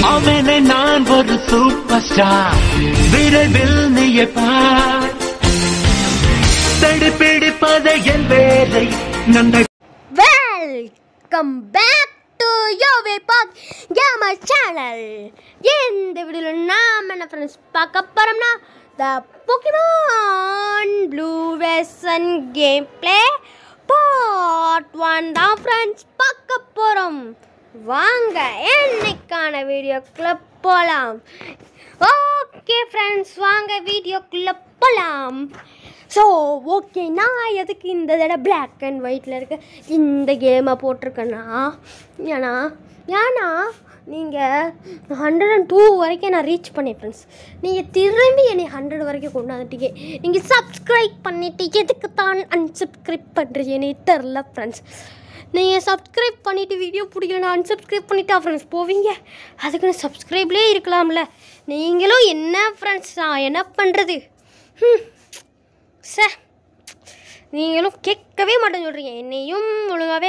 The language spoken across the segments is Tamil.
மாமேனே நான் ஒரு சூப்பர் ஸ்டார் விரைவில் நீயே பார் தடி பிடிப்பதை என் வேலை நன்றை வெல்கம் பேக் டு யோவே பாக் கேமர் சேனல் இந்த வீடியோவில் நாம் என்ன ஃப்ரெண்ட்ஸ் பார்க்க போகிறோம்னா the Pokemon blue version game play part one தான் ஃப்ரெண்ட்ஸ் பார்க்க போகிறோம் வாங்க என்னைக்கான வீடியோக்குள்ளே போகலாம் ஓகே ஃப்ரெண்ட்ஸ் வாங்க வீடியோக்குள்ளே போகலாம் ஸோ ஓகே நான் எதுக்கு இந்த தடவை பிளாக் அண்ட் ஒயிட்டில் இருக்க இந்த கேமை போட்டிருக்கேன்னா ஏன்னா ஏன்னா நீங்கள் ஹண்ட்ரட் அண்ட் டூ வரைக்கும் நான் ரீச் பண்ணேன் ஃப்ரெண்ட்ஸ் நீங்கள் திரும்பி என்னை ஹண்ட்ரட் வரைக்கும் கொண்டு வந்துட்டீங்க நீங்கள் சப்ஸ்கிரைப் பண்ணிவிட்டு எதுக்கு தான் அன்சப்ஸ்கிரைப் பண்ணுறீங்கன்னே தெரில ஃப்ரெண்ட்ஸ் நீங்கள் சப்ஸ்கிரைப் பண்ணிவிட்டு வீடியோ பிடிக்கலன்னா அன்சப்ஸ்கிரைப் பண்ணிட்டா ஃப்ரெண்ட்ஸ் போவீங்க அதுக்குன்னு சப்ஸ்கிரைப்லேயே இருக்கலாம்ல நீங்களும் என்ன ஃப்ரெண்ட்ஸ் நான் என்ன பண்ணுறது ம் சார் நீங்களும் கேட்கவே மாட்டேன்னு சொல்கிறீங்க என்னையும் ஒழுங்காகவே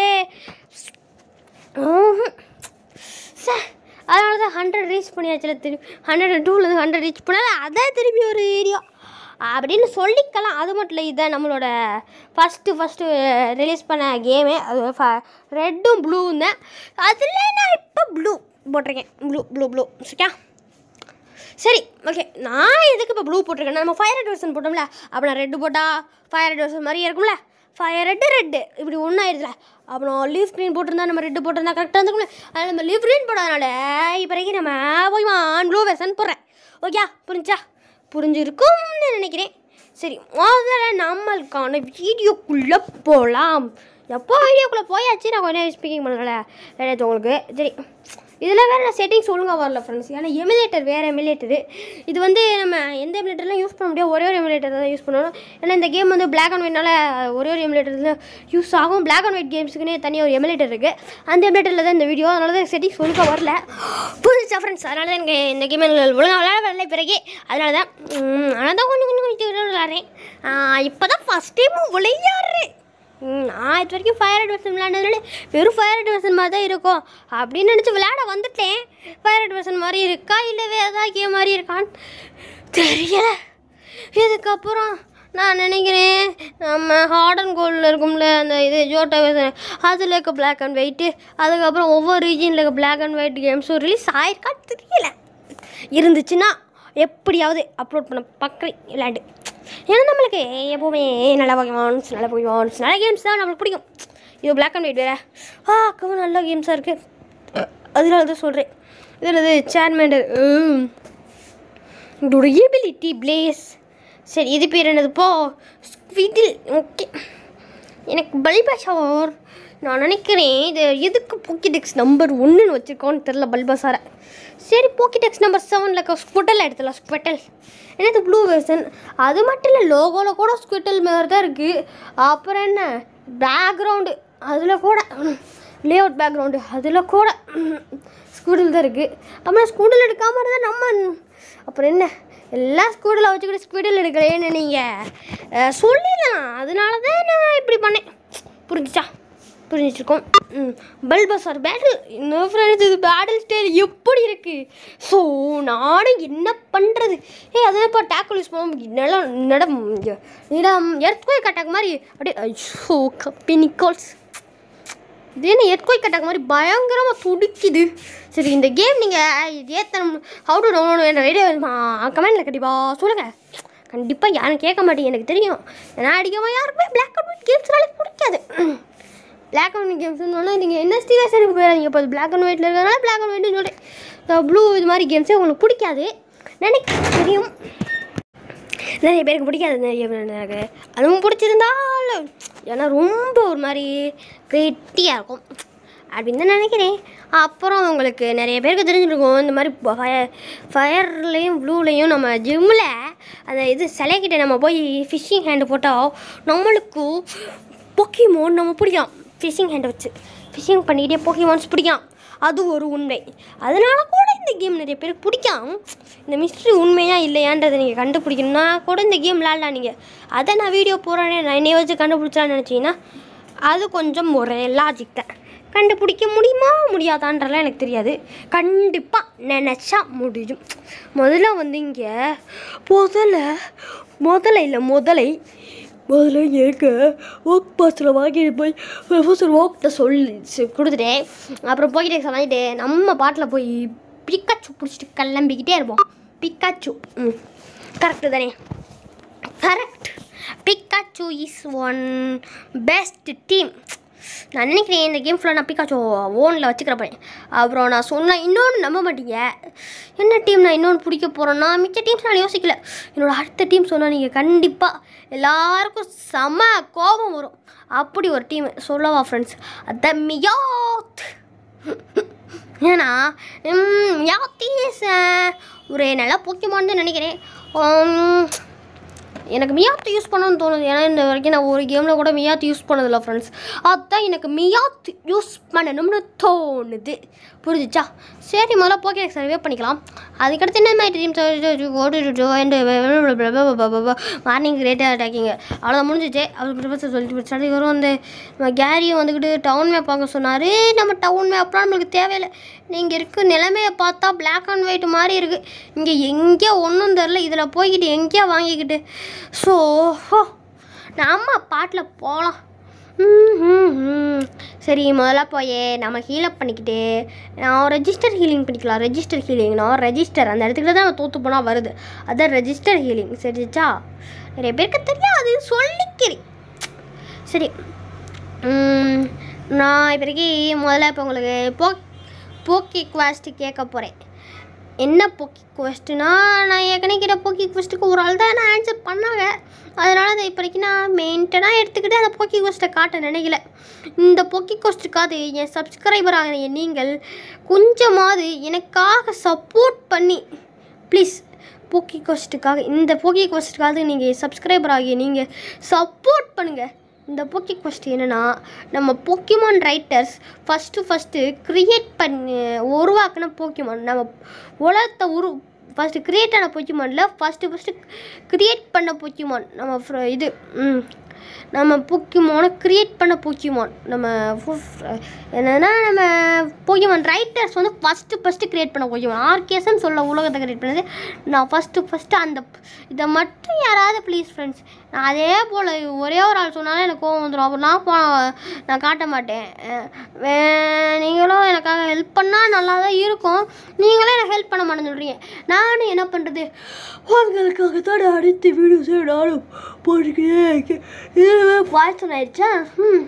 சார் அதனால தான் ஹண்ட்ரட் ரீச் பண்ணியாச்சுல திரும்பி ஹண்ட்ரட் அண்ட் டூலேருந்து ஹண்ட்ரட் ரீச் பண்ணால அதை திரும்பி ஒரு வீடியோ அப்படின்னு சொல்லிக்கலாம் அது மட்டும் இல்லை இதுதான் நம்மளோட ஃபஸ்ட்டு ஃபஸ்ட்டு ரிலீஸ் பண்ண கேமே அது ரெட்டும் ப்ளூவும் தான் அதில் நான் இப்போ ப்ளூ போட்டிருக்கேன் ப்ளூ ப்ளூ ப்ளூ சரியா சரி ஓகே நான் எதுக்கு இப்போ ப்ளூ போட்டிருக்கேன் நம்ம ஃபயர் ரெட் வெர்ஷன் போட்டோம்ல அப்போ நான் ரெட்டு போட்டால் ஃபயர் ரெட் வெர்ஷன் மாதிரியே இருக்கும்ல ஃபயர் ரெட்டு ரெட்டு இப்படி ஒன்றாயிருதுல அப்புறம் லீஃப் க்ரீன் போட்டிருந்தா நம்ம ரெட்டு போட்டிருந்தா கரெக்டாக இருந்துக்கும்ல அதில் நம்ம லீஃப் க்ரீன் போடாதனால இப்போதைக்கு நம்ம போய் ப்ளூ வெர்ஷன் போடுறேன் ஓகே புரிஞ்சா புரிஞ்சிருக்கும்னு நினைக்கிறேன் சரி முதல்ல நம்மளுக்கான வீடியோக்குள்ளே போகலாம் எப்போ வீடியோக்குள்ளே போயாச்சு நான் கொஞ்சம் ஸ்பீக்கிங் பண்ணல வேலையாச்சு உங்களுக்கு சரி இதில் வேறு நான் செட்டிங்ஸ் ஒழுங்காக வரல ஃப்ரெண்ட்ஸ் ஏன்னா எமுலேட்டர் வேறு எமுலேட்டரு இது வந்து நம்ம எந்த எமுலேட்டர்லாம் யூஸ் பண்ண முடியாது ஒரே ஒரு எமுலேட்டர் தான் யூஸ் பண்ணணும் ஏன்னா இந்த கேம் வந்து பிளாக் அண்ட் ஒயிட்னால ஒரே ஒரு எமுலேட்டர் தான் யூஸ் ஆகும் பிளாக் அண்ட் ஒயிட் கேம்ஸுக்குன்னே தனியாக ஒரு எமுலேட்டர் இருக்குது அந்த எமுலேட்டரில் தான் இந்த வீடியோ அதனால தான் செட்டிங்ஸ் ஒழுங்காக வரல புரிஞ்சா ஃப்ரெண்ட்ஸ் அதனால தான் எனக்கு இந்த கேம் ஒழுங்காக விளையாட வரல பிறகு அதனால தான் ஆனால் தான் கொஞ்சம் கொஞ்சம் கொஞ்சம் விளையாடுறேன் இப்போ தான் ஃபஸ்ட் டைமும் விளையாடுறேன் ம், நான் இது வரைக்கும் ஃபயர் அட்வர்சன் விளையாண்டதுனால வெறும் ஃபயர் அட்வர்சன் மாதிரி தான் இருக்கும் அப்படின்னு நினச்சி விளையாட வந்துட்டேன் ஃபயர் அட்வர்சன் மாதிரி இருக்கா இல்லை வேறு ஏதாவது கேம் மாதிரி இருக்கான்னு தெரியல இதுக்கப்புறம் நான் நினைக்கிறேன் நம்ம ஹார்ட் அண்ட் கோல்டில் இருக்கும்ல அந்த இது ஜோட்டா அதில் இருக்க பிளாக் அண்ட் ஒயிட்டு அதுக்கப்புறம் ஒவ்வொரு ரீஜனில் இருக்க பிளாக் அண்ட் ஒயிட் கேம்ஸும் ரிலீஸ் ஆயிருக்கான்னு தெரியல இருந்துச்சுன்னா எப்படியாவது அப்லோட் பண்ண பக்கம் விளையாண்டு ஏன்னா நம்மளுக்கு எப்போவுமே நல்ல போகிமான்ஸ் நல்ல போகிமான்ஸ் நல்ல கேம்ஸ் தான் நம்மளுக்கு பிடிக்கும் இது பிளாக் அண்ட் ஒயிட் வேறு ஆ அக்கவும் நல்ல கேம்ஸாக இருக்குது அதனால தான் சொல்கிறேன் இதில் இது சேர்மேண்டர் இதோட எபிலிட்டி பிளேஸ் சரி இது பேர் என்னது போ ஸ்குவிடில் ஓகே எனக்கு பல்பாஷார் நான் நினைக்கிறேன் இது எதுக்கு போக்கிடெக்ஸ் நம்பர் ஒன்றுன்னு வச்சுருக்கோன்னு தெரில பல்பாசாரை சரி போக்கிடெக்ஸ் நம்பர் செவனில் இருக்க ஸ்குவட்டல் எடுத்துலாம் ஸ்குவட்டல் என்னது ப்ளூ வெர்ஷன் அது மட்டும் இல்லை லோகோவில் கூட ஸ்குவட்டல் மாதிரி தான் இருக்குது அப்புறம் என்ன பேக்ரவுண்டு அதில் கூட லே அவுட் பேக்ரவுண்டு அதில் கூட ஸ்கூட்டில் தான் இருக்குது அப்புறம் ஸ்கூட்டில் எடுக்காமல் இருந்தால் நம்ம அப்புறம் என்ன எல்லா ஸ்கூட்டில் வச்சுக்கிட்டு ஸ்கூட்டில் எடுக்கலையேன்னு நீங்கள் சொல்லிடலாம் அதனால தான் நான் இப்படி பண்ணேன் புரிஞ்சுச்சா புரிஞ்சிச்சிருக்கோம் ம் பல்பசார் பேட்டில் இன்னும் ஃப்ரெண்ட்ஸ் இது பேட்டில் ஸ்டைல் எப்படி இருக்குது ஸோ நானும் என்ன பண்ணுறது ஏ அதே இப்போ டேக்கிள் யூஸ் பண்ண நிலம் நடம் நிலம் எர்த்குவேக் அட்டாக் மாதிரி அப்படியே ஐயோ கப்பி நிக்கோல்ஸ் இது என்ன எர்த்குவேக் அட்டாக் மாதிரி பயங்கரமாக துடிக்குது சரி இந்த கேம் நீங்கள் ஏத்தனம் ஹவு டு டவுன்லோட் வேண்ட ஐடியா கமெண்டில் கண்டிப்பாக சொல்லுங்கள் கண்டிப்பாக யாரும் கேட்க மாட்டீங்க எனக்கு தெரியும் ஏன்னா அடிக்காமல் யாருக்குமே பிளாக் அண்ட் ஒயிட் கேம்ஸ்னாலே பிடிக்காது பிளாக் அண்ட் ஒயிட் கேம்ஸ்னால நீங்கள் என்எஸ்டி வேஷனுக்கு போயிடாதீங்க இப்போ பிளாக் அண்ட் ஒயிட்டில் இருக்கிறனால பிளாக் அண்ட் ஒயிட்னு சொல்கிறேன் ப்ளூ இது மாதிரி கேம்ஸே உங்களுக்கு பிடிக்காது நினைக்க தெரியும் நிறைய பேருக்கு பிடிக்காது நிறைய பேர் எனக்கு அதுவும் பிடிச்சிருந்தாலும் ஏன்னா ரொம்ப ஒரு மாதிரி கெட்டியாக இருக்கும் அப்படின்னு தான் நினைக்கிறேன் அப்புறம் உங்களுக்கு நிறைய பேருக்கு தெரிஞ்சிருக்கும் இந்த மாதிரி ஃபயர் ஃபயர்லேயும் ப்ளூலேயும் நம்ம ஜிம்மில் அந்த இது சிலைக்கிட்ட நம்ம போய் ஃபிஷ்ஷிங் ஹேண்டு போட்டால் நம்மளுக்கு பொக்கிமோன் நம்ம பிடிக்கும் ஃபிஷ்ஷிங் ஹேண்டை வச்சு ஃபிஷ்ஷிங் பண்ணிக்கிட்டே பொக்கிமான்ஸ் பிடிக்கும் அது ஒரு உண்மை அதனால கூட இந்த கேம் நிறைய பேருக்கு பிடிக்கும் இந்த மிஸ்ட்ரி உண்மையா இல்லையான்றதை நீங்கள் கண்டுபிடிக்கணும்னா கூட இந்த கேம் விளாட்லாம் நீங்கள் அதை நான் வீடியோ போடுறேனே நான் என்னைய வச்சு கண்டுபிடிச்சலான்னு நினச்சிங்கன்னா அது கொஞ்சம் ஒரே லாஜிக் தான் கண்டுபிடிக்க முடியுமா முடியாதான்றலாம் எனக்கு தெரியாது கண்டிப்பாக நினச்சா முடியும் முதல்ல வந்து இங்கே முதல்ல முதல்ல இல்லை முதலை முதல்ல எங்க ஒர்க் பாஸில் வாங்கிட்டு போய் ப்ரொஃபஸர் ஒர்க்கிட்ட சொல்லி சி- கொடுத்துட்டேன் அப்புறம் போய்கிட்டே வாங்கிட்டு நம்ம பாட்டில் போய் பிக்காச்சு பிடிச்சிட்டு கிளம்பிக்கிட்டே இருப்போம் பிக்காச்சு ம் கரெக்டு தானே correct Pikachu is one best team நான் நினைக்கிறேன் இந்த கேம் ஃபுல்லாக நான் பிக்காச்சோ ஓனில் வச்சுக்கிற போறேன் அப்புறம் நான் சொன்ன இன்னொன்று நம்ப மாட்டீங்க என்ன டீம் நான் இன்னொன்று பிடிக்க போகிறேன்னா மிச்ச டீம்ஸ் நான் யோசிக்கல என்னோட அடுத்த டீம் சொன்னால் நீங்கள் கண்டிப்பாக எல்லாருக்கும் செம கோபம் வரும் அப்படி ஒரு டீம் சொல்லவா ஃப்ரெண்ட்ஸ் த மியாத் ஏன்னா மியாத்தீஸ் ஒரு நல்ல போக்கியமான்னு தான் நினைக்கிறேன் உம், எனக்கு மியாத் யூஸ் பண்ணணும்னு தோணுது ஏன்னா இந்த வரைக்கும் நான் ஒரு கேமில் கூட மியாத் யூஸ் பண்ணதில்ல ஃப்ரெண்ட்ஸ் அதுதான் எனக்கு மியாத் யூஸ் பண்ணணும்னு தோணுது புரிஞ்சுச்சா சரி முதல்ல போக்கே சர்வே பண்ணிக்கலாம் அதுக்கடுத்து என்ன மாதிரி டீம் மார்னிங் ரேட்டாக அட்டாக்கிங்க அவ்வளோ முடிஞ்சிச்சு அவர் ப்ரொஃபஸர் சொல்லிட்டு ஸ்டடி வரும் அந்த நம்ம கேரியை வந்துக்கிட்டு டவுன் மேப் வாங்க சொன்னார் நம்ம டவுன் மேப்லாம் நம்மளுக்கு தேவையில்லை நீங்கள் இருக்க நிலைமையை பார்த்தா Black அண்ட் ஒயிட் மாதிரி இருக்குது இங்கே எங்கேயோ ஒன்றும் தெரில இதில் போய்கிட்டு எங்கேயோ வாங்கிக்கிட்டு ஸோ நம்ம பாட்டில் போகலாம் சரி முதல்ல போய் நம்ம ஹீலப் பண்ணிக்கிட்டு நான் ரெஜிஸ்டர் ஹீலிங் பண்ணிக்கலாம் ரெஜிஸ்டர் ஹீலிங் நான் ரெஜிஸ்டர் அந்த இடத்துக்கு தான் நான் தோற்று போனால் வருது அதான் ரெஜிஸ்டர் ஹீலிங் சரிச்சா நிறைய பேருக்கு தெரியாது சொல்லிக்கிறேன் சரி உம், நான் இப்போதைக்கு முதல்ல இப்போ உங்களுக்கு போ போக்கி குவாஸ்ட் கேட்க போகிறேன் என்ன போக்கி கொஸ்ட்டுனா நான் ஏற்கனவே கேட்ட போக்கி கொஸ்ட்டுக்கு ஒரு ஆள் தான் நான் ஆன்சர் பண்ணாங்க அதனால் அதை இப்போதைக்கு நான் மெயின்டனாக எடுத்துக்கிட்டு அந்த போக்கி கொஸ்ட்டை காட்ட நினைக்கல இந்த போக்கி கொஸ்ட்டுக்காவது என் சப்ஸ்கிரைபர் ஆகிற நீங்கள் கொஞ்சமாவது எனக்காக சப்போர்ட் பண்ணி ப்ளீஸ் போக்கி கொஸ்ட்டுக்காக இந்த போக்கி கொஸ்ட்டுக்காக நீங்கள் சப்ஸ்கிரைபர் ஆகிய நீங்கள் சப்போர்ட் பண்ணுங்கள் இந்த போக்கி கொஸ்ட் என்னென்னா நம்ம Pokemon writers first first create பண்ணி உருவாக்கின போக்கிமான் நம்ம உலகத்தை உரு ஃபஸ்ட்டு க்ரியேட் ஆன போக்கிமானில் ஃபஸ்ட்டு ஃபஸ்ட்டு க்ரியேட் பண்ண போக்கிமான் நம்ம fr- இது ம் நம்ம போக்கிமானை க்ரியேட் பண்ண போக்கிமான் நம்ம ஃபு- என்னன்னா நம்ம போக்கிமான் ரைட்டர்ஸ் வந்து ஃபஸ்ட்டு ஃபஸ்ட்டு க்ரியேட் பண்ண போக்கிமான் ஆர்கேஸ்ன்னு சொல்ல உலகத்தை க்ரியேட் பண்ணது நான் ஃபஸ்ட்டு ஃபஸ்ட்டு அந்த இதை மட்டும் யாராவது ப்ளீஸ் ஃப்ரெண்ட்ஸ் நான் அதே போல் ஒரே ஒரு ஆள் சொன்னாலும் எனக்கு கோவம் வந்துடும் அப்புறம் நான் போ நான் காட்ட மாட்டேன் அஹ் வே- நீங்களும் எனக்காக ஹெல்ப் பண்ணால் நல்லா தான் இருக்கும் நீங்களே எனக்கு ஹெல்ப் பண்ண மாட்டேன்னு சொல்கிறீங்க நானும் என்ன பண்ணுறது உங்களுக்காக தான் அனைத்து வீடியோஸே நானும் போட்டுக்கிட்டே இதுவே பாய்ச்சல் ஆயிடுச்சா ம்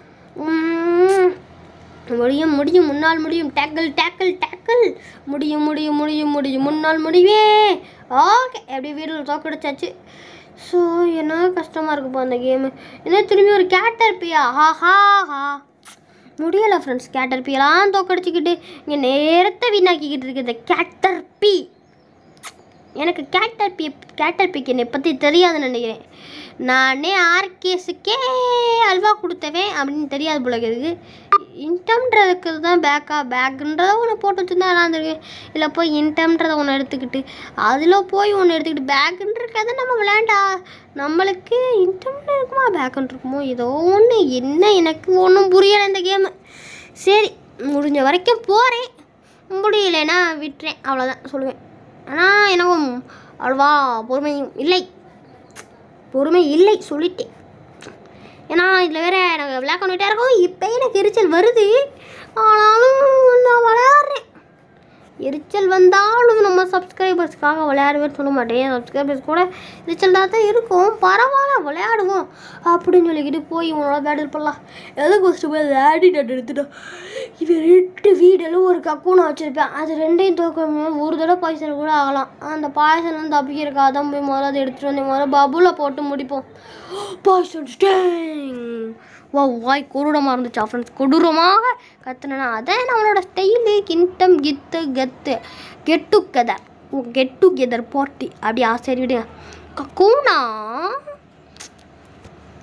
உம். முடியும் முடியும் முன்னால் முடியும் டேக்கிள் டேக்கிள் டேக்கிள் முடியும் முடியும் முடியும் முடியும் முன்னால் முடிவே ஓகே எப்படி வீடில் தோக்கடிச்சாச்சு ஸோ என்ன கஷ்டமாக இருக்குப்பா அந்த கேமு என்ன திரும்பி ஒரு கேட்டர் பியா ஹா ஹா ஹா முடியலை ஃப்ரெண்ட்ஸ் கேட்டர் பியெல்லாம் தோக்கடிச்சிக்கிட்டு இங்கே நேரத்தை வீணாக்கிக்கிட்டு இருக்கு இந்த கேட்டர் பி எனக்கு கேட்டர் பி கேட்டர் பிக்கு என்னை பற்றி தெரியாதுன்னு நினைக்கிறேன் நானே ஆர்கேஸுக்கே அல்வா கொடுத்தவன் அப்படின்னு தெரியாது போல இருக்குது இன்டம்ன்றதுக்கு தான் பேக்கா பேக்குன்றத ஒன்று போட்டு வச்சுருந்தா நல்லா இருந்திருக்கு இல்லை போய் இன்டம்ன்றதை ஒன்று எடுத்துக்கிட்டு அதில் போய் ஒன்று எடுத்துக்கிட்டு பேக்குன்றதை நம்ம விளையாண்டா நம்மளுக்கு இன்டம்னு இருக்குமா பேக்குன்னு இருக்குமோ ஏதோ ஒன்று என்ன எனக்கு ஒன்றும் புரியலை இந்த கேமு சரி முடிஞ்ச வரைக்கும் போகிறேன் முடியலைன்னா விட்டுறேன் அவ்வளோதான் சொல்லுவேன் ஆனால் எனக்கும் அவ்வளவா பொறுமையும் இல்லை பொறுமை இல்லை சொல்லிட்டேன் ஏன்னா இதில் வேற எனக்கு விளையாட பண்ணிட்டே இருக்கும் இப்போ எனக்கு எரிச்சல் வருது ஆனாலும் நான் விளையாடுறேன் எரிச்சல் வந்தாலும் நம்ம சப்ஸ்கிரைபர்ஸ்க்காக விளையாடுவேன்னு சொல்ல மாட்டேன் சப்ஸ்கிரைபர்ஸ் கூட எரிச்சல் தான் தான் இருக்கும் பரவாயில்ல விளையாடுவோம் அப்படின்னு சொல்லிக்கிட்டு போய் உன்னோட பேட்டில் பண்ணலாம் எதுக்கு ஃபஸ்ட்டு போய் அதை ஆடிட் எடுத்துட்டோம் இவன் ரெண்டு வீடெல்லாம் ஒரு கக்கூனை வச்சுருப்பேன் அது ரெண்டையும் தோக்கணும் ஒரு தடவை பாய்சன் கூட ஆகலாம் அந்த பாய்சன் வந்து தப்பிக்கிறக்கா தான் போய் முதல்ல அதை எடுத்துகிட்டு வந்து முதல்ல பபுலில் போட்டு முடிப்போம் பாய்சன் ஸ்டேங் வா வாய் கொடூரமாக இருந்துச்சா ஃப்ரெண்ட்ஸ் கொடூரமாக கத்துனா அதான் நம்மளோட ஸ்டைலு கிண்டம் கித்து கெத்து get together oh get together party அப்படியா சரி விடுங்க கக்கூனா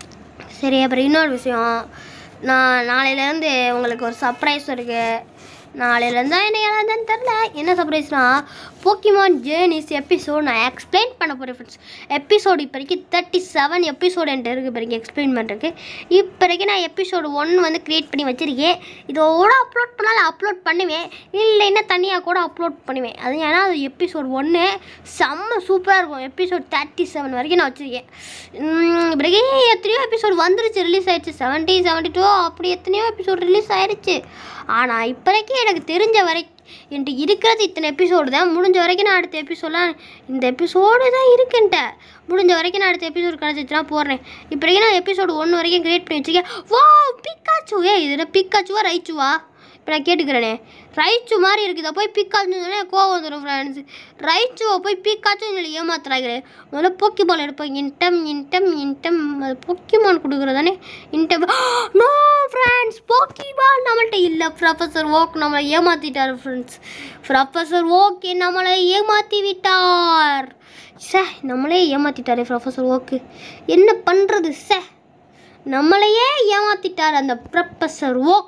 சரி அப்புறம் இன்னொரு விஷயம் நான் நாளையிலேருந்து உங்களுக்கு ஒரு சர்ப்ரைஸ் இருக்குது நாளையிலேருந்து தான் என்ன ஏழாந்தேன்னு தெரில என்ன சர்ப்ரைஸ்னா போக்கிமான் ஜேர்னிஸ் எபிசோட் நான் எக்ஸ்பிளைன் பண்ண போகிறேன் ஃப்ரெண்ட்ஸ் எபிசோடு இப்போ வரைக்கும் தேர்ட்டி செவன் எபிசோடு என்கிட்ட இருக்குது இப்போ வரைக்கும் எக்ஸ்பிளைன் பண்ணுறதுக்கு இப்போ வரைக்கும் நான் எபிசோடு ஒன் வந்து க்ரியேட் பண்ணி வச்சுருக்கேன் இதோட அப்லோட் பண்ணாலும் அப்லோட் பண்ணுவேன் இல்லைன்னா தனியாக கூட அப்லோட் பண்ணுவேன் அது ஏன்னா அது எபிசோட் ஒன்று செம்ம சூப்பராக இருக்கும் எபிசோட் தேர்ட்டி செவன் வரைக்கும் நான் வச்சுருக்கேன் உம், பிறகு எத்தனையோ எபிசோட் வந்துருச்சு ரிலீஸ் ஆயிடுச்சு செவன்ட்டி செவன்ட்டி டூ அப்படி எத்தனையோ எபிசோட் ரிலீஸ் ஆயிடுச்சு ஆனால் இப்போதைக்கு எனக்கு தெரிஞ்ச வரை என்கிட்ட இருக்கிறது இத்தனை எபிசோடு தான் முடிஞ்ச வரைக்கும் நான் அடுத்த எபிசோட்லாம் இந்த எபிசோடு தான் இருக்குன்ட்ட முடிஞ்ச வரைக்கும் நான் அடுத்த எபிசோடு கிடச்சிச்சுனா போடுறேன் இப்போ வரைக்கும் நான் எபிசோடு ஒன்று வரைக்கும் கிரியேட் பண்ணி வச்சுருக்கேன் வா பிக்காச்சு ஏ இது பிக்காச்சுவா ரைச்சுவா இப்போ நான் கேட்டுக்கிறேனே ரைச்சு மாதிரி இருக்குதா போய் பிக்காச்சுன்னு சொன்னா கோவம் வந்துடும் ஃப்ரெண்ட்ஸ் ரைச்சுவை போய் பிக்காச்சும் இல்லை ஏமாத்துறாங்களே முதல்ல போக்கி பால் எடுப்போம் இன்டம் இன்டம் இன்டம் அது போக்கிமான் கொடுக்குறதானே இன்டம் நோ ஃப்ரெண்ட்ஸ் போக்கி பால் நம்மள்ட்ட இல்லை ப்ரொஃபஸர் ஓக் நம்மளை ஏமாற்றிட்டார் ஃப்ரெண்ட்ஸ் ப்ரொஃபஸர் ஓகே நம்மளை ஏமாற்றி விட்டார் சே நம்மளே ஏமாற்றிட்டாரே ப்ரொஃபஸர் ஓக்கு என்ன பண்ணுறது சே நம்மளையே ஏமாற்றிட்டார் அந்த ப்ரொஃபஸர் ஓக்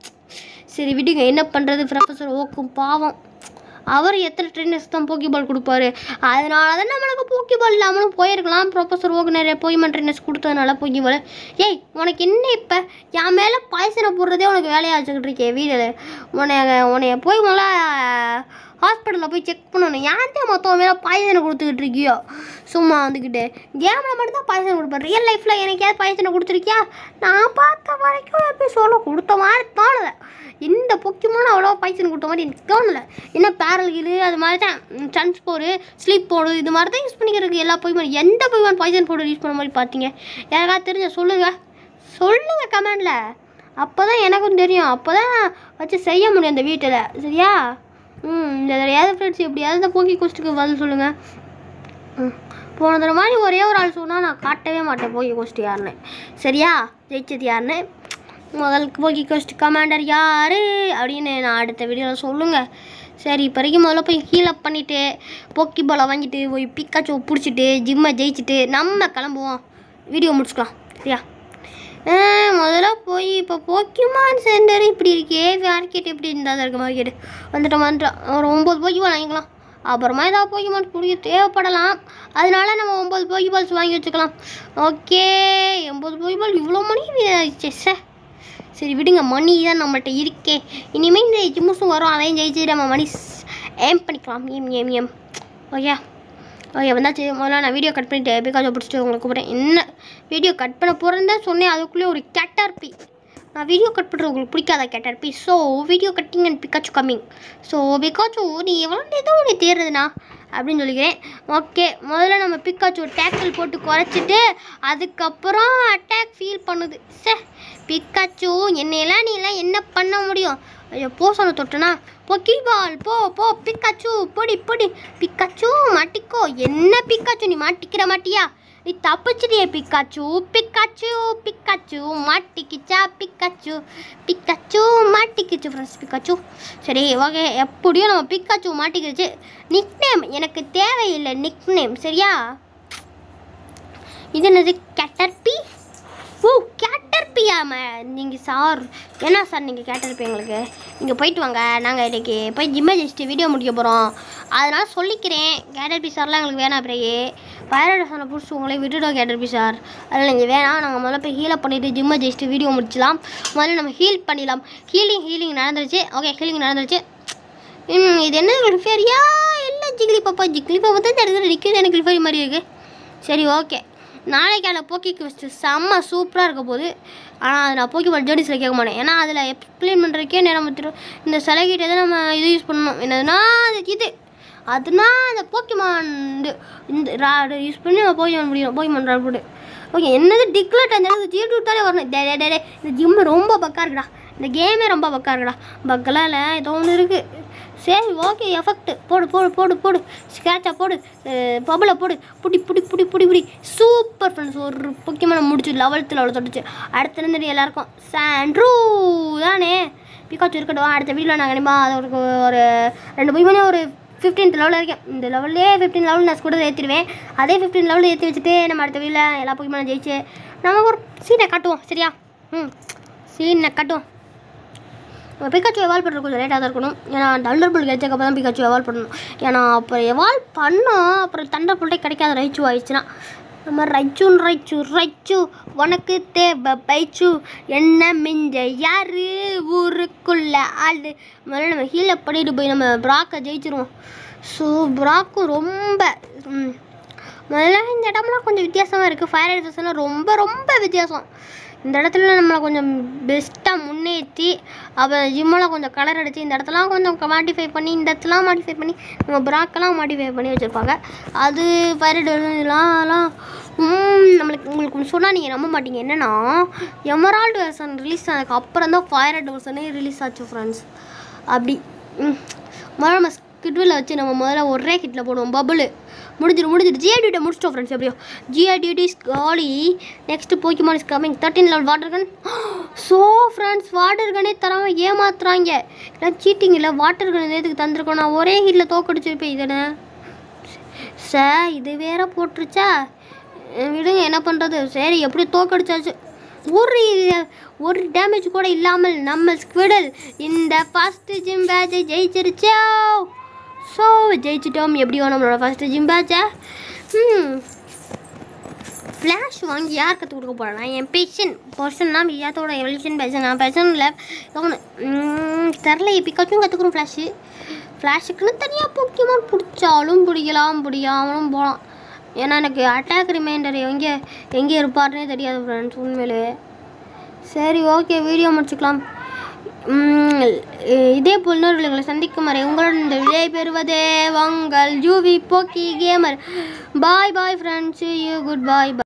சரி விடுங்க என்ன பண்ணுறது ப்ரொஃபஸர் ஓக்கும் பாவம் அவர் எத்தனை ட்ரெயினர்ஸ் தான் போக்கி பால் கொடுப்பாரு அதனால தான் நம்மளுக்கு போக்கி பால் இல்லாமலும் போயிருக்கலாம் ப்ரொஃபஸர் ஓக்கு நிறைய போய்மன் ட்ரெயினர்ஸ் கொடுத்ததுனால போக்கி பால் ஏய் உனக்கு என்ன இப்போ என் மேலே பாய்சனை போடுறதே உனக்கு வேலையாக வச்சுக்கிட்டு இருக்கே வீடில் உன்னை உன்னைய போய் முதல்ல ஹாஸ்பிட்டலில் போய் செக் பண்ணணும் ஏன் மொத்தம் மேலே பாய்சனை கொடுத்துக்கிட்டு இருக்கியோ சும்மா வந்துக்கிட்டு கேமில் மட்டும் தான் பாய்சன் கொடுப்பேன் ரியல் லைஃப்பில் எனக்கேதாவது பாய்சனை கொடுத்துருக்கியா நான் பார்த்த வரைக்கும் எபிசோட கொடுத்த மாதிரி தோணலை இந்த பொக்கியமான அவ்வளோ பாய்சன் கொடுத்த மாதிரி எனக்கு தோணலை என்ன பேரல் கீழு அது மாதிரி தான் சன்ஸ் போடு ஸ்லீப் போடு இது மாதிரி தான் யூஸ் பண்ணிக்கிறதுக்கு எல்லா பொய்மான் எந்த பொய்மான் பாய்சன் போடு யூஸ் பண்ண மாதிரி பார்த்தீங்க யாருக்காவது தெரிஞ்ச சொல்லுங்கள் சொல்லுங்கள் கமெண்டில் அப்போ தான் எனக்கும் தெரியும் அப்போ தான் வச்சு செய்ய முடியும் அந்த வீட்டில் சரியா ம் இந்த தடையாவது ஃப்ரெண்ட்ஸ் எப்படியாவது இந்த போக்கி கொஸ்ட்டுக்கு பதில் சொல்லுங்கள் ம் போன தடவை மாதிரி ஒரே ஒரு ஆள் சொன்னால் நான் காட்டவே மாட்டேன் போக்கி கோஸ்ட் யாருன்னு சரியா ஜெயிச்சது யாருன்னு முதல் போக்கி கோஸ்ட் கமாண்டர் யார் அப்படின்னு நான் அடுத்த வீடியோவில் சொல்லுங்கள் சரி இப்போ வரைக்கும் முதல்ல போய் ஹீல் பண்ணிவிட்டு போக்கி பாலை வாங்கிட்டு போய் பிக்காச்சோ பிடிச்சிட்டு ஜிம்மை ஜெயிச்சுட்டு நம்ம கிளம்புவோம் வீடியோ முடிச்சுக்கலாம் சரியா ஆ, முதல்ல போய் இப்போ போக்கிமான் சென்டர் இப்படி இருக்கே மார்க்கெட் எப்படி இருந்தால் இருக்கு மார்க்கெட் வந்துட்டோம் வந்துட்டோம் ஒரு ஒம்பது போக்கிமான் வாங்கிக்கலாம் அப்புறமா ஏதாவது போக்கிமான் குடிக்க தேவைப்படலாம் அதனால நம்ம ஒம்பது போக்கிபால்ஸ் வாங்கி வச்சுக்கலாம் ஓகே எண்பது போக்கிபால் இவ்வளோ மணி ஆயிடுச்சே சே சரி விடுங்க மணி தான் நம்மள்ட்ட இருக்கே இனிமேல் இந்த ஜிம்முஸும் வரும் அதையும் ஜெயிச்சு நம்ம மணி ஏம் பண்ணிக்கலாம் ஏம் ஏம் ஏம் ஓகே ஓகே வந்தாச்சு முதல்ல நான் வீடியோ கட் பண்ணிட்டு பிகாஸ் பிடிச்சிட்டு உங்களுக்கு கூப்பிட்றேன் என்ன வீடியோ கட் பண்ண போகிறேன்னு தான் சொன்னேன் அதுக்குள்ளே ஒரு கேட்டர்பி நான் வீடியோ கட் பண்ணுறது உங்களுக்கு பிடிக்காத Caterpie so video cutting and Pikachu coming so Pikachu நீ எவ்வளோ நேரம் உனக்கு தேர்றதுண்ணா அப்படின்னு சொல்லிக்கிறேன் ஓகே முதல்ல நம்ம பிக்காச்சு டேக்கிள் போட்டு குறைச்சிட்டு அதுக்கப்புறம் அட்டாக் ஃபீல் பண்ணுது சே பிக்காச்சு என்னையெல்லாம் நீ எல்லாம் என்ன பண்ண முடியும் ஐயோ போ சொன்ன தொட்டனா பொக்கி பால் போ போ பிக்காச்சு பொடி பொடி பிக்காச்சு மாட்டிக்கோ என்ன பிக்காச்சு நீ மாட்டிக்கிற மாட்டியா நீ தப்பிச்சிட்டியே பிக்காச்சு பிக்காச்சு பிக்காச்சு மாட்டிக்கிச்சா பிக்காச்சு பிக்காச்சு மாட்டிக்கிச்சு ஃப்ரெண்ட்ஸ் பிக்காச்சு சரி ஓகே எப்படியும் நம்ம பிக்காச்சு மாட்டிக்கிச்சு நிக் நேம் எனக்கு தேவையில்லை நிக் நேம் சரியா இது என்னது கேட்டர்பி ஓ கேட்டர்பியா மே நீங்கள் சார் என்ன சார் நீங்கள் கேட்டர்பி எங்களுக்கு நீங்கள் போயிட்டு வாங்க நாங்கள் இன்றைக்கி போய் ஜிம்மை ஜெயிச்சிட்டு வீடியோ முடிக்க போகிறோம் அதனால் சொல்லிக்கிறேன் கேட்டர்பி சார்லாம் எங்களுக்கு வேணாம் பிறகு பைரடசானை பிடிச்சி உங்களே விட்டுட்டோம் கேட்டர்பி சார் அதனால் நீங்கள் வேணாம் நாங்கள் முதல்ல போய் ஹீலை பண்ணிவிட்டு ஜிம்மை ஜெயிச்சிட்டு வீடியோ முடிச்சலாம் முதல்ல நம்ம ஹீல் பண்ணிடலாம் ஹீலிங் ஹீலிங் நடந்துருச்சு ஓகே ஹீலிங் நடந்துருச்சு ம், இது என்ன கிளிஃபேரியா இல்லை ஜிக்லி பாப்பா ஜிக்லி பாப்பா தான் இந்த இடத்துல நிற்குது எனக்கு கிளிஃபேரி மாதிரி இருக்குது சரி ஓகே நாளைக்கான போக்கி குவெஸ்ட்டு செம்ம சூப்பராக இருக்க போகுது ஆனால் அது நான் போக்கி பால் ஜோடிஸில் கேட்க மாட்டேன் ஏன்னா அதில் எக்ஸ்பிளைன் பண்ணுறதுக்கே நேரம் பத்திரும் இந்த சிலைகிட்ட தான் நம்ம இது யூஸ் பண்ணணும் என்னதுன்னா அது இது அதுனா அந்த போக்கிமான் இது இந்த ராடு யூஸ் பண்ணி நம்ம போக்கிமான் முடியும் போக்கிமான் ராடு போட்டு ஓகே என்னது டிக்லெட் அந்த அளவுக்கு ஜீட்டு விட்டாலே வரணும் டே டே, டே டே இந்த ஜிம்மு ரொம்ப பக்கா இருக்குடா இந்த கேமே ரொம்ப பக்கா இருக்குடா பக்கெல்லாம் இல்லை ஏதோ ஒன்று இருக்குது சரி ஓகே எஃபெக்ட் போடு போடு போடு போடு ஸ்க்ராட்சா போடு பபுளை போடு புடி புடி புடி புடி புடி சூப்பர் ஃப்ரெண்ட்ஸ் ஒரு முக்கியமான முடிச்சு லெவல்த்து லெவல் தொட்டுச்சு அடுத்த இருந்து எல்லாருக்கும் சாண்ட்ரூ தானே பிகாச்சு இருக்கட்டும் அடுத்த வீடியோவில் நாங்கள் கண்டிப்பாக அது ஒரு ஒரு ரெண்டு போய் ஒரு ஃபிஃப்டீன்த் லெவலில் இருக்கேன் இந்த லெவல்லே ஃபிஃப்டீன் லெவல் நான் கூட ஏற்றிடுவேன் அதே ஃபிஃப்டீன் லெவலில் ஏற்றி வச்சுட்டு நம்ம அடுத்த வீடியோவில் எல்லா போய் ஜெயிச்சு நம்ம ஒரு சீனை காட்டுவோம் சரியா ம் சீனை காட்டுவோம் நம்ம பிகாச்சு எவால்வ் பண்ணுறது கொஞ்சம் லேட்டாக தான் இருக்கணும் ஏன்னா தண்டர் புல் கிடைச்சக்கப்புறம் தான் பிகாச்சு எவால்வ் பண்ணணும் ஏன்னா அப்புறம் எவால்வ் பண்ணோம் அப்புறம் தண்டர் புல்ட்டே கிடைக்காத ரைச்சு ஆயிடுச்சுன்னா நம்ம ரைச்சுன் ரைச்சு ரைச்சு உனக்கு தேவை பைச்சு என்ன மிஞ்ச யாரு ஊருக்குள்ள ஆளு முதல்ல நம்ம ஹீலை பண்ணிட்டு போய் நம்ம பிராக்கை ஜெயிச்சிருவோம் ஸோ பிராக்கும் ரொம்ப ம், முதல்ல இந்த இடம்லாம் கொஞ்சம் வித்தியாசமாக இருக்குது ஃபயர் எல்லாம் ரொம்ப ரொம்ப வித்தியாசம் இந்த இடத்துல நம்மளை கொஞ்சம் பெஸ்ட்டாக முன்னேற்றி அப்புறம் ஜிம்மெல்லாம் கொஞ்சம் கலர் அடித்து இந்த இடத்துலாம் கொஞ்சம் மாடிஃபை பண்ணி இந்த இடத்துலாம் மாடிஃபை பண்ணி நம்ம பிராக்கெல்லாம் மாடிஃபை பண்ணி வச்சுருப்பாங்க அது ஃபயர் இதெல்லாம் நம்மளுக்கு உங்களுக்கு ஒன்று சொன்னால் நீங்கள் நம்ப மாட்டீங்க என்னென்னா எமரால்டு வெர்சன் ரிலீஸ் ஆனதுக்கு அப்புறம் தான் ஃபயர் வெர்சனே ரிலீஸ் ஆச்சு ஃப்ரெண்ட்ஸ் அப்படி ம். முதல்ல நம்ம ஸ்கிட்வில் வச்சு நம்ம முதல்ல ஒரே ஹிட்டில் போடுவோம் பபுள் முடிஞ்சிடும் முடிஞ்சிடும் ஜிஐடியூட்டை முடிச்சிட்டோம் ஃப்ரெண்ட்ஸ் எப்படியோ ஜிஐடியூட்டி காலி next Pokemon is coming thirteen level water gun so friends water கனே தராமல் ஏமாத்துறாங்க இல்லை சீட்டிங் இல்லை வாட்டர் கன் நேற்றுக்கு தந்திருக்கோம் நான் ஒரே ஹீட்டில் தோக்கடிச்சிருப்பேன் இதனை சார் இது வேற போட்டுருச்சா அஹ் விடுங்க என்ன பண்ணுறது சரி எப்படி தோக்கடிச்சாச்சு ஒரு ஒரு டேமேஜ் கூட இல்லாமல் நம்ம ஸ்குவிடல் இந்த ஃபஸ்ட்டு ஜிம் பேட்சை ஜெயிச்சிருச்சோ ஸோ ஜெயிச்சிட்டோம் எப்படியோ நம்மளோட ஃபஸ்ட்டு ஜிம் பேட்சை ம் ஃப்ளாஷ் வாங்கி யார் கற்றுக் கொடுக்க போகிறேன்னா என் பேஷன் பர்சன்னா வியாத்தோட எவல்யூஷன் பேஷன் நான் பேஷனில் ஒன்று தெரில பிக்காச்சும் கற்றுக்குறோம் ஃப்ளாஷு ஃப்ளாஷுக்குன்னு தனியாக போக்கியமாக பிடிச்சாலும் பிடிக்கலாம் பிடிக்காமலும் போகலாம் ஏன்னா எனக்கு அட்டாக் ரிமைண்டர் எங்கே எங்கே இருப்பாருன்னே தெரியாது ஃப்ரெண்ட்ஸ் உண்மையிலே சரி ஓகே வீடியோ முடிச்சுக்கலாம் உம், இதே போல் இன்னொருகளை சந்திக்கும் வரை உங்களுடன் இந்த விடை பெறுவதே உங்கள் யூவி poke gamer bye bye friends you good bye